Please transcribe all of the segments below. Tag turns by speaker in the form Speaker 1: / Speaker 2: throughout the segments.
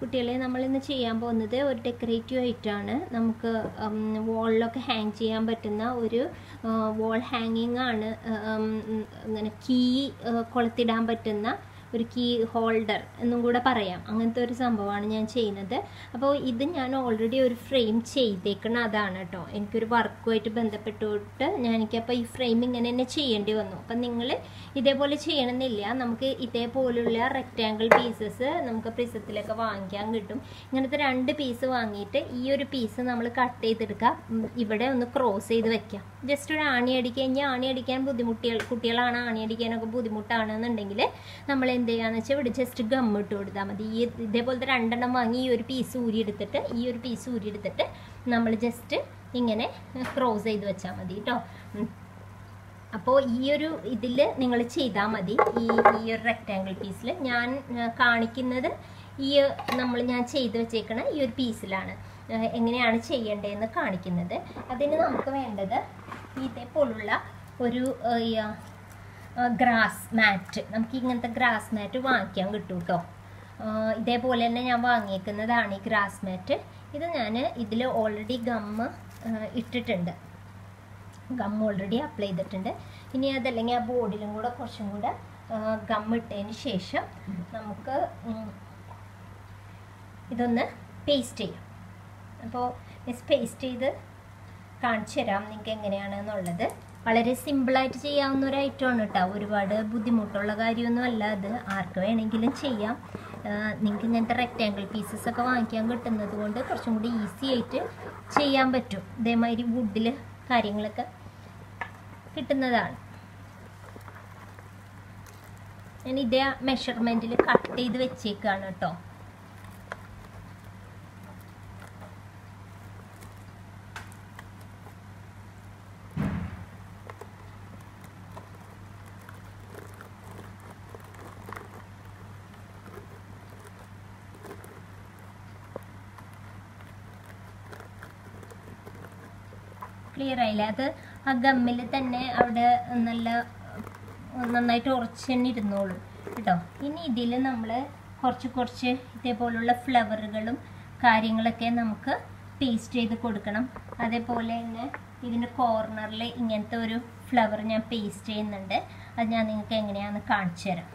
Speaker 1: കുട്ടികളെ നമ്മളിന്ന് ചെയ്യാൻ പോകുന്നത് ഒരു ഡെക്കറേറ്റീവ് ആയിട്ടാണ് നമുക്ക് വോളിലൊക്കെ ഹാങ് ചെയ്യാൻ പറ്റുന്ന ഒരു വോൾ ഹാങ്ങിങ് ആണ് ഉം, ഇങ്ങനെ കീ കൊളുത്തിടാൻ പറ്റുന്ന ഒരു കീ ഹോൾഡർ എന്നും കൂടെ പറയാം അങ്ങനത്തെ ഒരു സംഭവമാണ് ഞാൻ ചെയ്യുന്നത് അപ്പോൾ ഇത് ഞാൻ ഓൾറെഡി ഒരു ഫ്രെയിം ചെയ്തേക്കണ അതാണ് കേട്ടോ എനിക്കൊരു വർക്കുമായിട്ട് ബന്ധപ്പെട്ടിട്ട് ഞാൻ എനിക്കപ്പോൾ ഈ ഫ്രെയിം ഇങ്ങനെ തന്നെ ചെയ്യേണ്ടി വന്നു അപ്പം നിങ്ങൾ ഇതേപോലെ ചെയ്യണമെന്നില്ല നമുക്ക് ഇതേപോലുള്ള റെക്റ്റാങ്കിൾ പീസസ് നമുക്ക് പ്രിസത്തിലൊക്കെ വാങ്ങിക്കാൻ കിട്ടും ഇങ്ങനത്തെ രണ്ട് പീസ് വാങ്ങിയിട്ട് ഈ ഒരു പീസ് നമ്മൾ കട്ട് ചെയ്തെടുക്കുക ഉം, ഇവിടെ ഒന്ന് ക്രോസ് ചെയ്ത് വെക്കാം ജസ്റ്റ് ഒരു ആണി അടിക്കുക ഇനി ആണി അടിക്കാൻ ബുദ്ധിമുട്ടികൾ കുട്ടികളാണ് ആണി അടിക്കാനൊക്കെ ബുദ്ധിമുട്ടാണെന്നുണ്ടെങ്കിൽ നമ്മൾ എന്ത് ചെയ്യാന്ന് വെച്ചാൽ ഇവിടെ ജസ്റ്റ് ഗം ഇട്ട് കൊടുത്താൽ മതി ഈ ഇതേപോലത്തെ രണ്ടെണ്ണം വാങ്ങി ഈ ഒരു പീസ് ഊരി എടുത്തിട്ട് ഈ ഒരു പീസ് ഊരി എടുത്തിട്ട് നമ്മൾ ജസ്റ്റ് ഇങ്ങനെ ക്രോസ് ചെയ്ത് വെച്ചാൽ മതി കേട്ടോ അപ്പോൾ ഈ ഒരു ഇതിൽ നിങ്ങൾ ചെയ്താൽ മതി ഈ ഈ ഒരു റെക്റ്റാങ്കിൾ പീസിൽ ഞാൻ ആ, കാണിക്കുന്നത് ഈ നമ്മൾ ഞാൻ ചെയ്ത് വെച്ചേക്കണ ഈ ഒരു പീസിലാണ് ആ, എങ്ങനെയാണ് ചെയ്യേണ്ടതെന്ന് കാണിക്കുന്നത് അതിന് നമുക്ക് വേണ്ടത് ഇതേപോലുള്ള ഒരു ഗ്രാസ് മാറ്റ് നമുക്ക് ഇങ്ങനത്തെ ഗ്രാസ് മാറ്റ് വാങ്ങിക്കാൻ കിട്ടും കേട്ടോ ഇതേപോലെ തന്നെ ഞാൻ വാങ്ങിയേക്കുന്നതാണ് ഈ ഗ്രാസ് മാറ്റ് ഇത് ഞാൻ ഇതിൽ ഓൾറെഡി ഗമ്മ് ഇട്ടിട്ടുണ്ട് ഗം ഓൾറെഡി അപ്ലൈ ചെയ്തിട്ടുണ്ട് ഇനി അതല്ലെങ്കിൽ ആ ബോർഡിലും കൂടെ കുറച്ചും കൂടെ ഗം ഇട്ടതിന് ശേഷം നമുക്ക് ഉം, ഇതൊന്ന് പേസ്റ്റ് ചെയ്യാം അപ്പോൾ മിസ് പേസ്റ്റ് ചെയ്ത് കാണിച്ചു തരാം നിങ്ങൾക്ക് എങ്ങനെയാണെന്നുള്ളത് വളരെ സിമ്പിളായിട്ട് ചെയ്യാവുന്ന ഒരു ഐറ്റമാണ് കേട്ടോ ഒരുപാട് ബുദ്ധിമുട്ടുള്ള കാര്യമൊന്നും അല്ല അത് ആർക്ക് വേണമെങ്കിലും ചെയ്യാം നിങ്ങൾക്ക് ഇങ്ങനത്തെ റെക്റ്റാങ്കിൾ പീസസ് ഒക്കെ വാങ്ങിക്കാൻ കിട്ടുന്നത് കൊണ്ട് കുറച്ചും കൂടി ഈസി ആയിട്ട് ചെയ്യാൻ പറ്റും ഇതേമാതിരി വുഡിൽ കാര്യങ്ങളൊക്കെ കിട്ടുന്നതാണ് ഞാൻ ഇതേ മെഷർമെൻറ്റിൽ കട്ട് ചെയ്ത് വെച്ചേക്കാണ് കേട്ടോ ക്ലിയർ ആയില്ല അത് ആ ഗമ്മിൽ തന്നെ അവിടെ നല്ല നന്നായിട്ട് ഉറച്ച് തന്നെ ഇരുന്നോളും കേട്ടോ ഇനി ഇതിൽ നമ്മൾ കുറച്ച് കുറച്ച് ഇതേപോലുള്ള ഫ്ലവറുകളും കാര്യങ്ങളൊക്കെ നമുക്ക് പേസ്റ്റ് ചെയ്ത് കൊടുക്കണം അതേപോലെ തന്നെ ഇതിൻ്റെ കോർണറിൽ ഇങ്ങനത്തെ ഒരു ഫ്ലവർ ഞാൻ പേസ്റ്റ് ചെയ്യുന്നുണ്ട് അത് ഞാൻ നിങ്ങൾക്ക് എങ്ങനെയാണെന്ന് കാണിച്ചു തരാം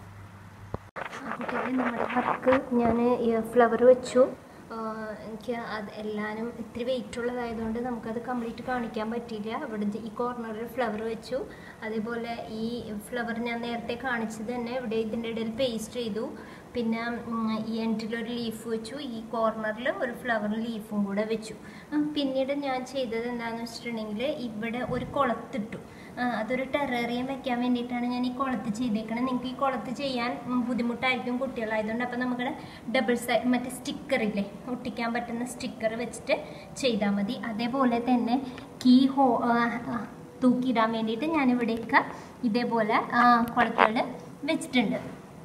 Speaker 1: കുട്ടികളെ നമ്മുടെ വർക്ക് ഞാൻ ഫ്ലവർ വെച്ചു ആഹ് എനിക്ക് അത് എല്ലാനും ഇത്തിരി വെയിറ്റ് ഉള്ളതായതുകൊണ്ട് നമുക്കത് കംപ്ലീറ്റ് കാണിക്കാൻ പറ്റിയില്ല ഇവിടെ ഈ കോർണറിൽ ഫ്ലവർ വെച്ചു അതേപോലെ ഈ ഫ്ലവർ ഞാൻ നേരത്തെ കാണിച്ചത് തന്നെ ഇവിടെ ഇതിൻ്റെ ഇടയിൽ പേസ്റ്റ് ചെയ്തു പിന്നെ ഉം, ഈ എൻഡിലൊരു ലീഫ് വെച്ചു ഈ കോർണറിൽ ഒരു ഫ്ലവർ ലീഫും കൂടെ വെച്ചു ആ, പിന്നീട് ഞാൻ ചെയ്തത് എന്താണെന്ന് വെച്ചിട്ടുണ്ടെങ്കിൽ ഇവിടെ ഒരു കുളത്തിട്ടു ആ, അതൊരു ടെറേറിയം വെക്കാൻ വേണ്ടിയിട്ടാണ് ഞാൻ ഈ കുളത്ത് ചെയ്തേക്കണത് നിങ്ങൾക്ക് ഈ കുളത്ത് ചെയ്യാൻ ഉം, ബുദ്ധിമുട്ടായിരിക്കും കുട്ടികളായതുകൊണ്ട് അപ്പം നമുക്ക് ഡബിൾ സൈ മറ്റേ സ്റ്റിക്കറില്ലേ ഒട്ടിക്കാൻ പറ്റുന്ന സ്റ്റിക്കർ വെച്ചിട്ട് ചെയ്താൽ മതി അതേപോലെ തന്നെ കീ ഹോ ആ, ആ, തൂക്കിയിടാൻ വേണ്ടിയിട്ട് ഞാൻ ഇവിടെയൊക്കെ ഇതേപോലെ കുളത്തുകൾ വെച്ചിട്ടുണ്ട്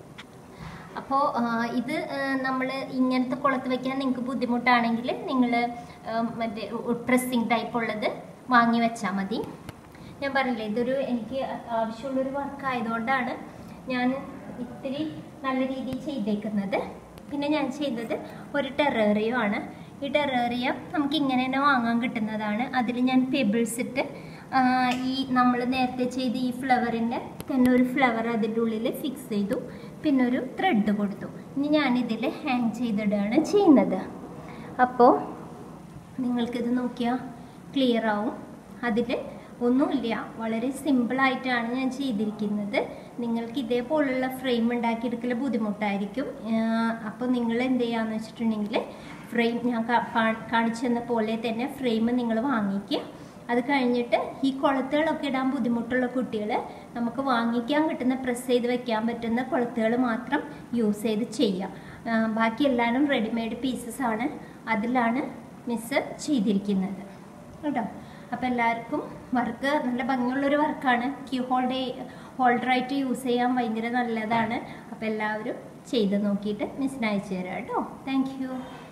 Speaker 1: അപ്പോൾ ഇത് നമ്മൾ ഇങ്ങനത്തെ കുളത്ത് വെക്കാൻ നിങ്ങൾക്ക് ബുദ്ധിമുട്ടാണെങ്കിൽ നിങ്ങൾ മറ്റേ പ്രസ്സിങ് ടൈപ്പ് ഉള്ളത് വാങ്ങി വെച്ചാൽ മതി ഞാൻ പറഞ്ഞില്ലേ ഇതൊരു എനിക്ക് ആവശ്യമുള്ളൊരു വർക്ക് ആയതുകൊണ്ടാണ് ഞാൻ ഇത്തിരി നല്ല രീതിയിൽ ചെയ്തേക്കുന്നത് പിന്നെ ഞാൻ ചെയ്തത് ഒരു ടെറേറിയം ആണ് ഈ ടെറേറിയം നമുക്ക് ഇങ്ങനെ തന്നെ വാങ്ങാൻ കിട്ടുന്നതാണ് അതിൽ ഞാൻ പെബിൾസ് ഇട്ട് ആ, ഈ നമ്മൾ നേരത്തെ ചെയ്ത ഈ ഫ്ലവറിൻ്റെ തന്നെ ഒരു ഫ്ലവർ അതിൻ്റെ ഉള്ളിൽ ഫിക്സ് ചെയ്തു പിന്നെ ഒരു ത്രെഡ് കൊടുത്തു ഇനി ഞാനിതിൽ ഹാങ് ചെയ്തിടുകയാണ് ചെയ്യുന്നത് അപ്പോൾ നിങ്ങൾക്കിത് നോക്കിയാൽ ക്ലിയർ ആവും അതിൽ ഒന്നുമില്ല വളരെ സിമ്പിളായിട്ടാണ് ഞാൻ ചെയ്തിരിക്കുന്നത് നിങ്ങൾക്ക് ഇതേപോലുള്ള ഫ്രെയിം ഉണ്ടാക്കിയെടുക്കൽ ബുദ്ധിമുട്ടായിരിക്കും അപ്പോൾ നിങ്ങൾ എന്ത് ചെയ്യാന്ന് വെച്ചിട്ടുണ്ടെങ്കിൽ ഫ്രെയിം ഞാൻ കാ- കാ- കാണിച്ചു തന്ന പോലെ തന്നെ ഫ്രെയിം നിങ്ങൾ വാങ്ങിക്കുക അത് കഴിഞ്ഞിട്ട് ഈ കുളത്തുകളൊക്കെ ഇടാൻ ബുദ്ധിമുട്ടുള്ള കുട്ടികൾ നമുക്ക് വാങ്ങിക്കാൻ കിട്ടുന്ന പ്രസ് ചെയ്ത് വെക്കാൻ പറ്റുന്ന കുളത്തുകൾ മാത്രം യൂസ് ചെയ്ത് ചെയ്യാം ആ, ബാക്കി എല്ലാവരും റെഡിമെയ്ഡ് പീസസ് ആണ് അതിലാണ് മിസ് ചെയ്തിരിക്കുന്നത് കേട്ടോ അപ്പോൾ എല്ലാവർക്കും വർക്ക് നല്ല ഭംഗിയുള്ളൊരു വർക്കാണ് ക്യൂ ഹോൾഡ് ഹോൾഡറായിട്ട് യൂസ് ചെയ്യാൻ ഭയങ്കര നല്ലതാണ് അപ്പോൾ എല്ലാവരും ചെയ്ത് നോക്കിയിട്ട് മിസ്സിന് അയച്ചു തരാം കേട്ടോ താങ്ക് യു